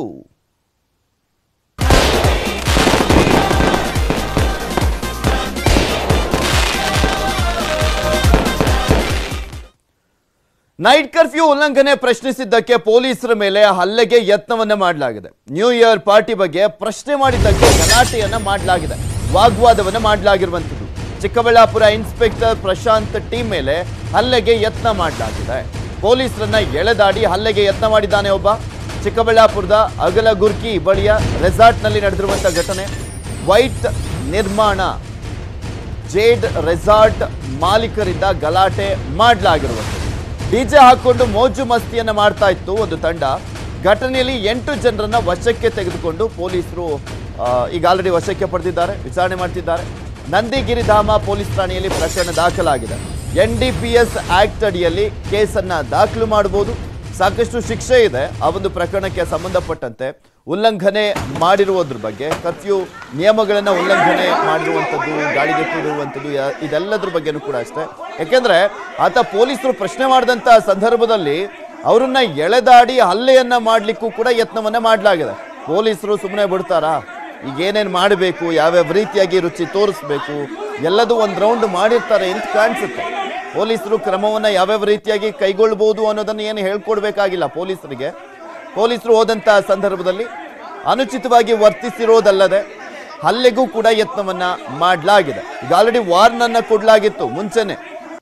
night curfew ಉಲ್ಲಂಘನೆ ಪ್ರಶ್ನಿಸಿದ್ದಕ್ಕೆ ಪೊಲೀಸರ ಮೇಲೆ ಹಲ್ಲೆಗೆ ಯತ್ನವನ್ನ ಮಾಡಲಾಗಿದೆ ನ್ಯೂ ಇಯರ್ ಪಾರ್ಟಿ ಬಗ್ಗೆ ಪ್ರಶ್ನೆ ಮಾಡಿದ್ದಕ್ಕೆ ಗಲಾಟೆಯನ್ನ ಮಾಡಲಾಗಿದೆ ವಾಗ್ವಾದವನ್ನ ಮಾಡಲಾಗಿರುವಂಥದ್ದು ಚಿಕ್ಕಬಳ್ಳಾಪುರ ಇನ್ಸ್ಪೆಕ್ಟರ್ ಪ್ರಶಾಂತ್ ಟೀಮ್ ಮೇಲೆ ಹಲ್ಲೆಗೆ ಯತ್ನ ಮಾಡಲಾಗಿದೆ ಪೊಲೀಸರನ್ನ ಎಳೆದಾಡಿ ಹಲ್ಲೆಗೆ ಯತ್ನ ಮಾಡಿದ್ದಾನೆ ಒಬ್ಬ ಚಿಕ್ಕಬಳ್ಳಾಪುರದ ಅಗಲಗುರ್ಕಿ ಬಳಿಯ ರೆಸಾರ್ಟ್ನಲ್ಲಿ ನಡೆದಿರುವಂಥ ಘಟನೆ ವೈಟ್ ನಿರ್ಮಾಣ ಜೇಡ್ ರೆಸಾರ್ಟ್ ಮಾಲೀಕರಿಂದ ಗಲಾಟೆ ಮಾಡಲಾಗಿರುವಂಥದ್ದು ಡಿಜೆ ಹಾಕೊಂಡು ಮೋಜು ಮಸ್ತಿಯನ್ನ ಮಾಡ್ತಾ ಇತ್ತು ಒಂದು ತಂಡ ಘಟನೆಯಲ್ಲಿ ಎಂಟು ಜನರನ್ನ ವಶಕ್ಕೆ ತೆಗೆದುಕೊಂಡು ಪೊಲೀಸರು ಆ, ಈಗ ಆಲ್ರೆಡಿ ವಶಕ್ಕೆ ಪಡೆದಿದ್ದಾರೆ ವಿಚಾರಣೆ ಮಾಡ್ತಿದ್ದಾರೆ ನಂದಿಗಿರಿಧಾಮ ಪೊಲೀಸ್ ಠಾಣೆಯಲ್ಲಿ ಪ್ರಕರಣ ದಾಖಲಾಗಿದೆ N D P S act ಅಡಿಯಲ್ಲಿ ಕೇಸನ್ನ ದಾಖಲು ಮಾಡಬಹುದು ಸಾಕಷ್ಟು ಶಿಕ್ಷೆ ಇದೆ ಆ ಒಂದು ಪ್ರಕರಣಕ್ಕೆ ಸಂಬಂಧಪಟ್ಟಂತೆ ಉಲ್ಲಂಘನೆ ಮಾಡಿರುವುದ್ರ ಬಗ್ಗೆ ಕರ್ಫ್ಯೂ ನಿಯಮಗಳನ್ನ ಉಲ್ಲಂಘನೆ ಮಾಡಿರುವಂಥದ್ದು ಗಾಳಿಗೆ ಕೂಡಿರುವಂಥದ್ದು ಯಾ- ಇದೆಲ್ಲದ್ರ ಬಗ್ಗೆನೂ ಕೂಡ ಅಷ್ಟೇ ಯಾಕೆಂದ್ರೆ ಆತ ಪೊಲೀಸರು ಪ್ರಶ್ನೆ ಮಾಡಿದಂಥ ಸಂದರ್ಭದಲ್ಲಿ ಅವರನ್ನ ಎಳೆದಾಡಿ ಹಲ್ಲೆಯನ್ನ ಮಾಡಲಿಕ್ಕೂ ಕೂಡ ಯತ್ನವನ್ನ ಮಾಡಲಾಗಿದೆ ಪೊಲೀಸರು ಸುಮ್ಮನೆ ಬಿಡ್ತಾರಾ ಈಗ ಏನೇನು ಮಾಡಬೇಕು ಯಾವ್ಯಾವ ರೀತಿಯಾಗಿ ರುಚಿ ತೋರಿಸ್ಬೇಕು ಎಲ್ಲದೂ ಒಂದು ರೌಂಡ್ ಮಾಡಿರ್ತಾರೆ ಅಂತ ಕಾಣಿಸುತ್ತೆ ಪೊಲೀಸರು ಕ್ರಮವನ್ನ ಯಾವ್ಯಾವ ರೀತಿಯಾಗಿ ಕೈಗೊಳ್ಬಹುದು ಅನ್ನೋದನ್ನ ಏನು ಹೇಳ್ಕೊಡ್ಬೇಕಾಗಿಲ್ಲ ಪೊಲೀಸರಿಗೆ ಪೊಲೀಸರು ಹೋದಂತ ಸಂದರ್ಭದಲ್ಲಿ ಅನುಚಿತವಾಗಿ ವರ್ತಿಸಿರೋದಲ್ಲದೆ ಹಲ್ಲೆಗೂ ಕೂಡ ಯತ್ನವನ್ನ ಮಾಡಲಾಗಿದೆ ಈಗ ಆಲ್ರೆಡಿ ವಾರ್ನನ್ನ ಕೊಡಲಾಗಿತ್ತು ಮುಂಚೆನೆ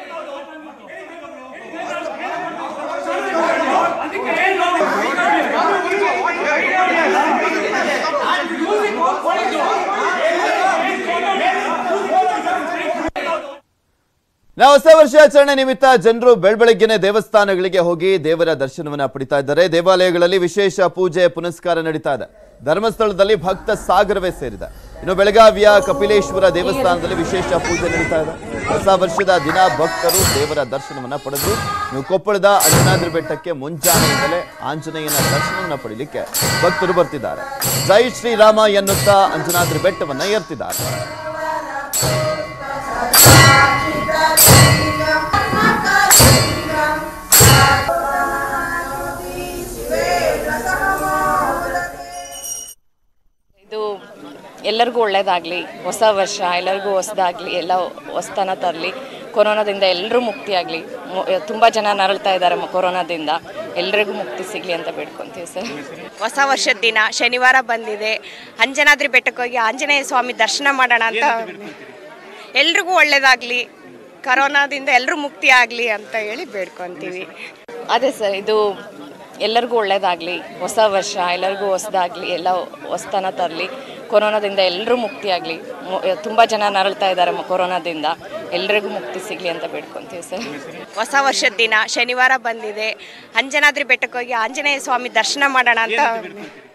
ನಾವು ಹೊಸ ವರ್ಷಾಚರಣೆ ನಿಮಿತ್ತ ಜನರು ಬೆಳಬೆಳಗ್ಗೆನೆ ದೇವಸ್ಥಾನಗಳಿಗೆ ಹೋಗಿ ದೇವರ ದರ್ಶನವನ್ನ ಪಡಿತಾ ಇದ್ದಾರೆ ದೇವಾಲಯಗಳಲ್ಲಿ ವಿಶೇಷ ಪೂಜೆ ಪುನಸ್ಕಾರ ನಡೀತಾ ಇದೆ ಧರ್ಮಸ್ಥಳದಲ್ಲಿ ಭಕ್ತ ಸಾಗರವೇ ಸೇರಿದೆ ಇನ್ನು ಬೆಳಗಾವಿಯ ಕಪಿಲೇಶ್ವರ ದೇವಸ್ಥಾನದಲ್ಲಿ ವಿಶೇಷ ಪೂಜೆ ನಡೀತಾ ಇದೆ ಹೊಸ ವರ್ಷದ ದಿನ ಭಕ್ತರು ದೇವರ ದರ್ಶನವನ್ನ ಪಡೆದು ಇನ್ನು ಕೊಪ್ಪಳದ ಅಂಜನಾದ್ರಿ ಬೆಟ್ಟಕ್ಕೆ ಮುಂಜಾನೆಯಿಂದಲೇ ಆಂಜನೇಯನ ದರ್ಶನವನ್ನ ಪಡಿಲಿಕ್ಕೆ ಭಕ್ತರು ಬರ್ತಿದ್ದಾರೆ ಜೈ ಶ್ರೀರಾಮ ಎನ್ನುತ್ತಾ ಅಂಜನಾದ್ರಿ ಬೆಟ್ಟವನ್ನ ಏರ್ತಿದ್ದಾರೆ ಇದು ಎಲ್ಲರಿಗೂ ಒಳ್ಳೇದಾಗಲಿ ಹೊಸ ವರ್ಷ ಎಲ್ಲರಿಗೂ ಹೊಸದಾಗಲಿ ಎಲ್ಲ ಹೊಸ್ತನ ತರಲಿ ಕೊರೋನಾದಿಂದ ಎಲ್ಲರೂ ಮುಕ್ತಿಯಾಗಲಿ ತುಂಬ ಜನ ನರಳ್ತಾ ಇದ್ದಾರೆ ಮ- ಕೊರೋನಾದಿಂದ ಎಲ್ರಿಗೂ ಮುಕ್ತಿ ಸಿಗಲಿ ಅಂತ ಬೇಡ್ಕೊತೀವಿ ಸರ್ ಹೊಸ ವರ್ಷದ ದಿನ ಶನಿವಾರ ಬಂದಿದೆ ಅಂಜನಾದ್ರಿ ಬೆಟ್ಟಕ್ಕೆ ಹೋಗಿ ಆಂಜನೇಯ ಸ್ವಾಮಿ ದರ್ಶನ ಮಾಡೋಣ ಅಂತ ಎಲ್ರಿಗೂ ಒಳ್ಳೇದಾಗಲಿ ಕರೋನಾದಿಂದ ಎಲ್ಲರೂ ಮುಕ್ತಿ ಆಗಲಿ ಅಂತ ಹೇಳಿ ಬೇಡ್ಕೊತೀವಿ ಅದೇ ಸರ್ ಇದು ಎಲ್ಲರಿಗೂ ಒಳ್ಳೇದಾಗಲಿ ಹೊಸ ವರ್ಷ ಎಲ್ಲರಿಗೂ ಹೊಸದಾಗಲಿ ಎಲ್ಲ ಹೊಸ್ತನ ತರಲಿ ಕೊರೋನಾದಿಂದ ಎಲ್ಲರೂ ಮುಕ್ತಿಯಾಗಲಿ ತುಂಬ ಜನ ನರಳ್ತಾ ಇದ್ದಾರೆ ಮ- ಕೊರೋನಾದಿಂದ ಎಲ್ರಿಗೂ ಮುಕ್ತಿ ಸಿಗಲಿ ಅಂತ ಬೇಡ್ಕೊತೀವಿ ಸರ್ ಹೊಸ ವರ್ಷದ ದಿನ ಶನಿವಾರ ಬಂದಿದೆ ಅಂಜನಾದ್ರಿ ಬೆಟ್ಟಕ್ಕೆ ಹೋಗಿ ಆಂಜನೇಯ ಸ್ವಾಮಿ ದರ್ಶನ ಮಾಡೋಣ ಅಂತ